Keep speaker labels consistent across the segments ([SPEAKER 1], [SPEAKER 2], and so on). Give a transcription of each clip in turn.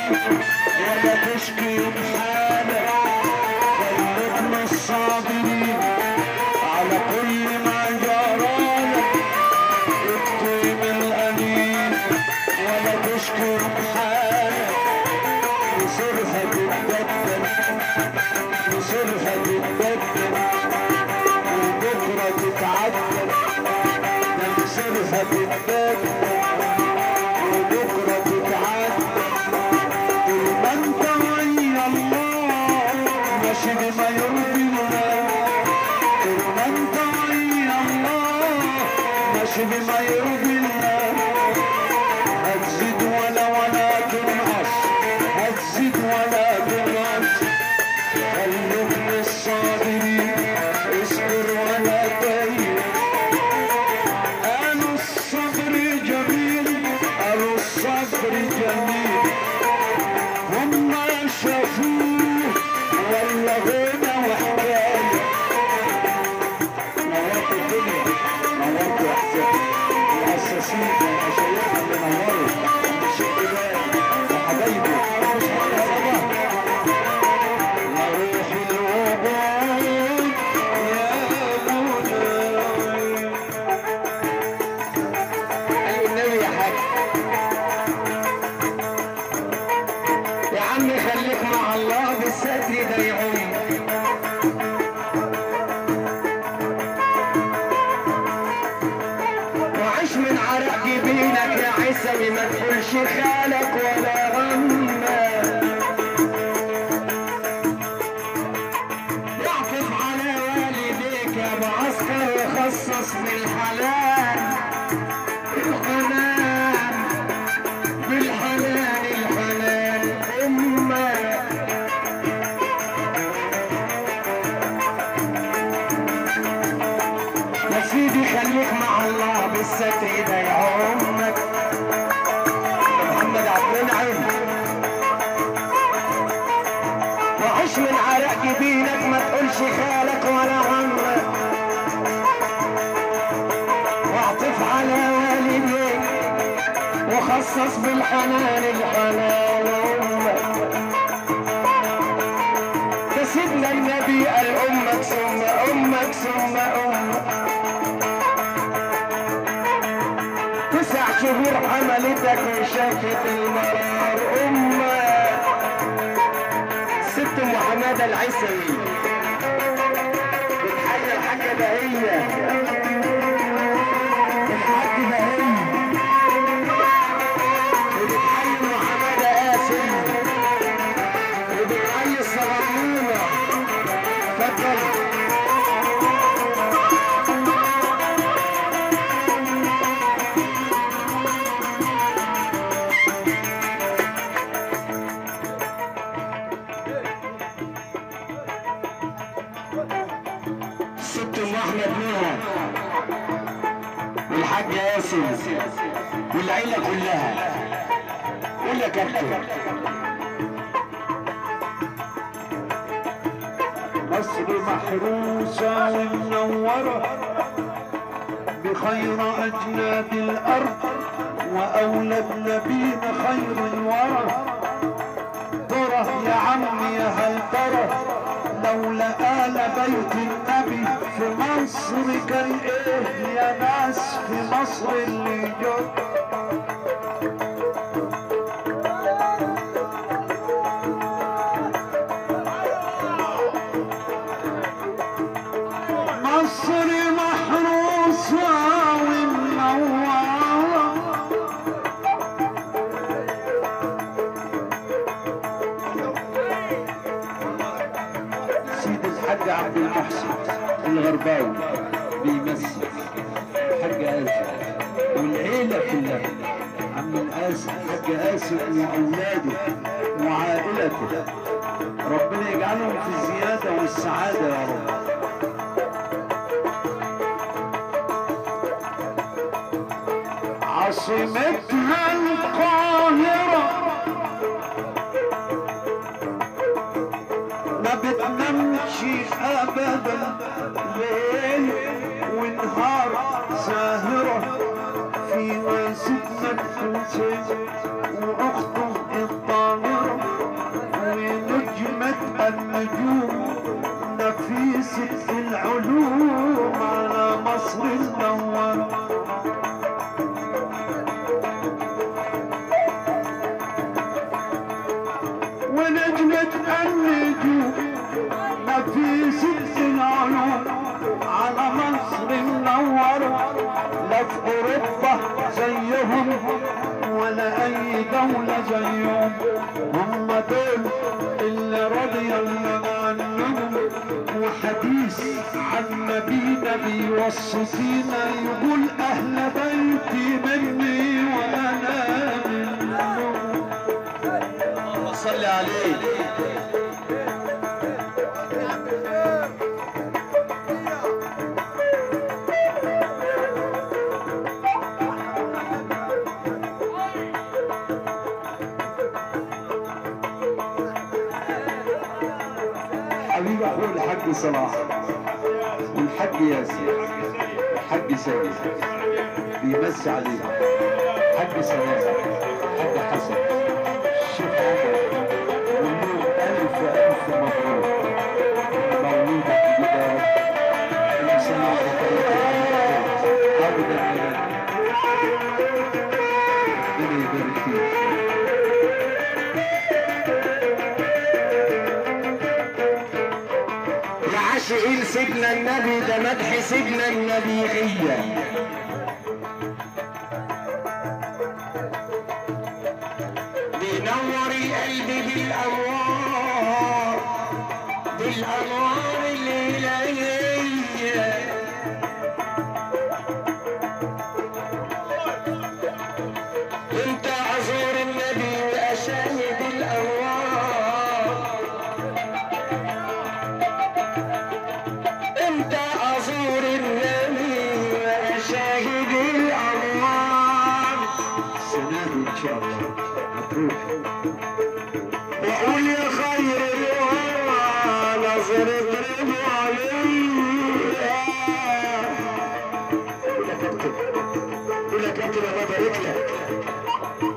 [SPEAKER 1] ولا تشكي بحالك خليكنا الصابرين على كل ما جرالك اكتم الأنين ولا تشكي بحالك مصيرها تتبدل مصيرها تتبدل وبكرة تتعدل ده مصيرها تتبدل وبكرة تتعدل طول ما انت ويا الله ماشي بما يرضي الله طول ما انت ويا الله ماشي بما يرضي الله هتزيد ولا ولا تنقص هتزيد ولا تنقص خليك من الصابرين اصبر ولا تهين قالوا الصبر جميل قالوا الصبر جميل هم شافوه ولا غنى وحكايه نورت الدنيا نورت احسن المؤسسين والمشايخ اللي نوروا عند الشيخ إبراهيم وحبايبه مش حاجه صباح يا روح الوجود يا مولاي
[SPEAKER 2] قال النبي يا حاج يا عم خليك مع الله بالستر ده يعم وعيش من عرق جبينك يا عيسوي ما تقولش خالك ولا غمك يعطف على والديك يا معسكر وخصص بالحلال الحنان بالحنان الحنان أمك يا سيدي خليك مع الله بالستر ده يا أمك محمد عبد المنعم وعيش من عرق جبينك ما تقولش خالك ولا عمك واعطف على والديك وخصص بالحنان الحنان أمك ده سيدنا النبي قال أمك ثم أمك ثم أمك تسع شهور حملتك وشافت المرار أمك ست ام حماده العيسوي بتحيي الحاجه بهيه الحاج بهيه وبتحيي ام حماده قاسم وبتحيي الصغنونه اتفضل ست ام احمد نوها والحاج ياسر والعيله كلها قول يا كابتن
[SPEAKER 1] مصر محروسة ومنورة بخير أجناد الأرض وأولاد نبينا خير الورى ترى يا عمي هل ترى لولا آل بيت النبي في مصر كان إيه يا ناس في مصر اللي جد مصر محروسة ومنورة سيد الحاج عبد المحسن الغرباوي بيمثل الحاج آسف والعيلة كلها عم الآسف الحاج آسف وأولاده وعائلته ربنا يجعلهم في الزيادة والسعادة يا رب عاصمتها القاهرة ما بتنامش ابدا ليل ونهار ساهرة في سيدنا الحسين واخته الطاهرة لا في اوروبا زيهم ولا اي دولة زيهم هم دول اللي رضي الله عنهم وحديث عن نبينا بيوصي فينا يقول اهل بيتي مني وانا منهم
[SPEAKER 2] اللهم صل عليه
[SPEAKER 1] حبيب اخوه الحاج صلاح والحاج ياسر الحاج سيد بيمسي عليهم حاج سلام حاج حسن الشيخ عمر والنور الف الف مبروك مولودك جدار كل سنه وانت طيب ابدا ربنا يبارك فيك
[SPEAKER 2] يا عاشقين سيدنا النبي ده مدح سيدنا النبي غية بينور القلب بالأنوار بالأنوار الإلهية انت ازور النبي واشاهد الانوار انت ازور النبي واشاهد الانوار
[SPEAKER 1] السنه دي ان شاء الله هتروح
[SPEAKER 2] واقول يا خير الورى نظرة رضا عليا قول يا كابتن قول يا كابتن انا بارك لك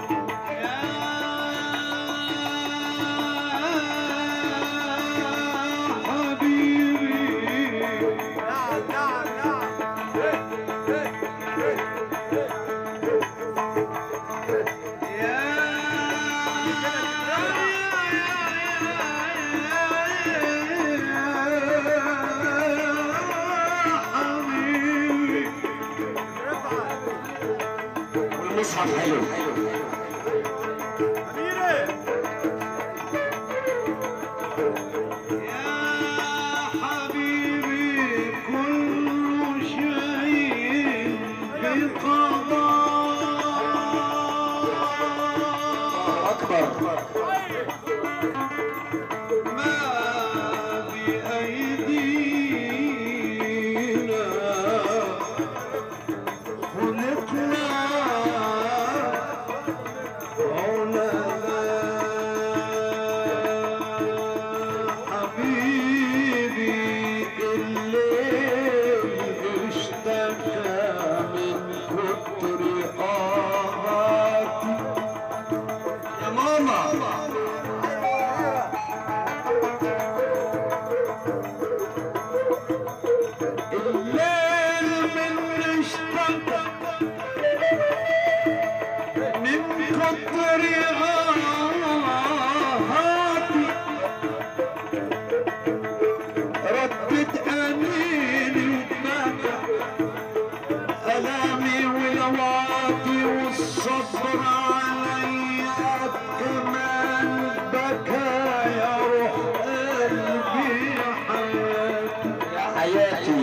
[SPEAKER 2] والمصحف حلو
[SPEAKER 1] حبيبي كل شيء بقضاء
[SPEAKER 2] اكبر
[SPEAKER 1] ما بأيدينا خلقنا مولانا حبيبي الليل اشتكى من كتر آهاتي
[SPEAKER 2] يا ماما
[SPEAKER 1] الليل من اشتكى من كتر آهاتي ردت أنيني وبكى ألامي ولواتي والصبر عليا كمان بكى يا روح قلبي يا حياتي
[SPEAKER 2] يا حياتي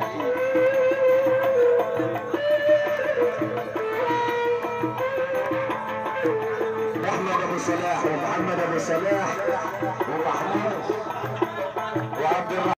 [SPEAKER 2] احمد ابو صلاح ومحمد ابو صلاح ومحمود وعبد الرحمن